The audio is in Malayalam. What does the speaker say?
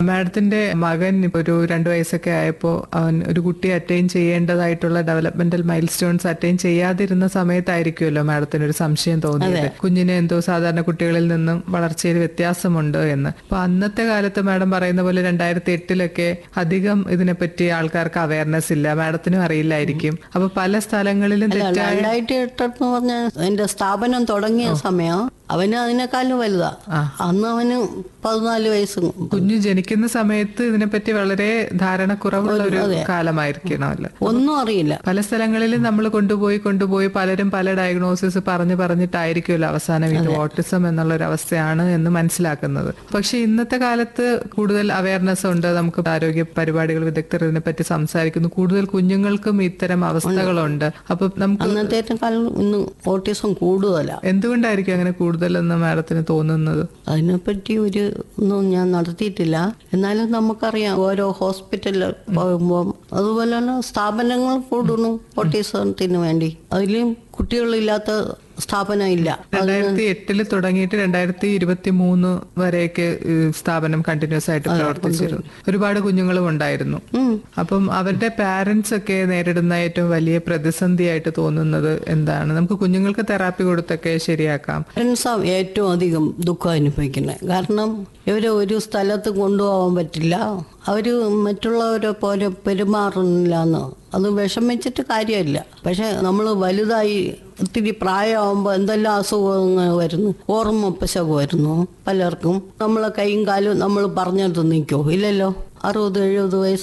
മാഡത്തിന്റെ മകൻ ഇപ്പൊ ഒരു രണ്ടു വയസ്സൊക്കെ ആയപ്പോൾ അവൻ ഒരു കുട്ടി അറ്റൈൻ ചെയ്യേണ്ടതായിട്ടുള്ള ഡെവലപ്മെന്റൽ മൈൽ സ്റ്റോൺസ് അറ്റൈൻ ചെയ്യാതിരുന്ന സമയത്തായിരിക്കുമല്ലോ മാഡത്തിന് ഒരു സംശയം തോന്നിയത് കുഞ്ഞിന് എന്തോ സാധാരണ കുട്ടികളിൽ നിന്നും വളർച്ചയിൽ വ്യത്യാസമുണ്ട് എന്ന് അപ്പൊ അന്നത്തെ കാലത്ത് മാഡം പറയുന്ന പോലെ രണ്ടായിരത്തി എട്ടിലൊക്കെ അധികം ഇതിനെപ്പറ്റി ആൾക്കാർക്ക് അവയർനെസ് ഇല്ല മാഡത്തിനും അറിയില്ലായിരിക്കും അപ്പൊ പല സ്ഥലങ്ങളിലും തെറ്റായ രണ്ടായിരത്തി എട്ടെന്ന് പറഞ്ഞ എന്റെ സ്ഥാപനം തുടങ്ങിയ സമയം അവന് അതിനേക്കാളും വലുതാ അന്ന് അവന് പതിനാല് വയസ്സും കുഞ്ഞു ജനിക്കുന്ന സമയത്ത് ഇതിനെപ്പറ്റി വളരെ ധാരണക്കുറവുള്ള ഒരു കാലമായിരിക്കണമല്ലോ ഒന്നും അറിയില്ല പല സ്ഥലങ്ങളിലും നമ്മൾ കൊണ്ടുപോയി കൊണ്ടുപോയി പലരും പല ഡയഗ്നോസിസ് പറഞ്ഞു പറഞ്ഞിട്ടായിരിക്കുമല്ലോ അവസാനം ഇത് ഓട്ടിസം എന്നുള്ള ഒരു അവസ്ഥയാണ് എന്ന് മനസ്സിലാക്കുന്നത് പക്ഷെ ഇന്നത്തെ കാലത്ത് കൂടുതൽ അവയർനെസ് ഉണ്ട് നമുക്ക് ആരോഗ്യ പരിപാടികൾ വിദഗ്ധർ ഇതിനെപ്പറ്റി സംസാരിക്കുന്നു കൂടുതൽ കുഞ്ഞുങ്ങൾക്കും ഇത്തരം അവസ്ഥകളുണ്ട് അപ്പൊ നമുക്ക് അന്നത്തേക്കാളും ഇന്ന് ഓട്ടിസം കൂടുതലാ എന്തുകൊണ്ടായിരിക്കും അങ്ങനെ കൂടുതലെന്ന് മാഡത്തിന് തോന്നുന്നത് അതിനെപ്പറ്റി ഒരു ഒന്നും ഞാൻ നടത്തിയിട്ടില്ല എന്നാലും നമുക്കറിയാം ഓരോ ഹോസ്പിറ്റലിൽ പോകുമ്പോൾ അതുപോലെയുള്ള സ്ഥാപനങ്ങൾ കൂടുന്നു ഓട്ടിസത്തിന് വേണ്ടി അതിലും കുട്ടികളില്ലാത്ത സ്ഥാപനം ഇല്ല രണ്ടായിരത്തി എട്ടില് തുടങ്ങിയിട്ട് രണ്ടായിരത്തി ഇരുപത്തി മൂന്ന് വരെയൊക്കെ ഈ സ്ഥാപനം കണ്ടിന്യൂസ് ആയിട്ട് പ്രവർത്തിച്ചിരുന്നു ഒരുപാട് കുഞ്ഞുങ്ങളും ഉണ്ടായിരുന്നു അപ്പം അവരുടെ പാരന്റ്സ് ഒക്കെ നേരിടുന്ന ഏറ്റവും വലിയ പ്രതിസന്ധിയായിട്ട് തോന്നുന്നത് എന്താണ് നമുക്ക് കുഞ്ഞുങ്ങൾക്ക് തെറാപ്പി കൊടുത്തൊക്കെ ശരിയാക്കാം പാരൻസാ ഏറ്റവും അധികം ദുഃഖം അനുഭവിക്കുന്നത് കാരണം ഇവരെ ഒരു സ്ഥലത്ത് കൊണ്ടുപോകാൻ പറ്റില്ല അവര് മറ്റുള്ളവരെ പോലെ പെരുമാറുന്നില്ല എന്ന് അത് വിഷമിച്ചിട്ട് കാര്യമില്ല പക്ഷെ നമ്മൾ വലുതായി ഒത്തിരി പ്രായമാകുമ്പോൾ എന്തെല്ലാം അസുഖങ്ങൾ വരുന്നു ഓർമ്മ പിശക് വരുന്നു പലർക്കും നമ്മളെ കൈയും കാലും നമ്മൾ പറഞ്ഞിട്ട് നിൽക്കുമോ ഇല്ലല്ലോ അറുപത് എഴുപത് വയസ്സ്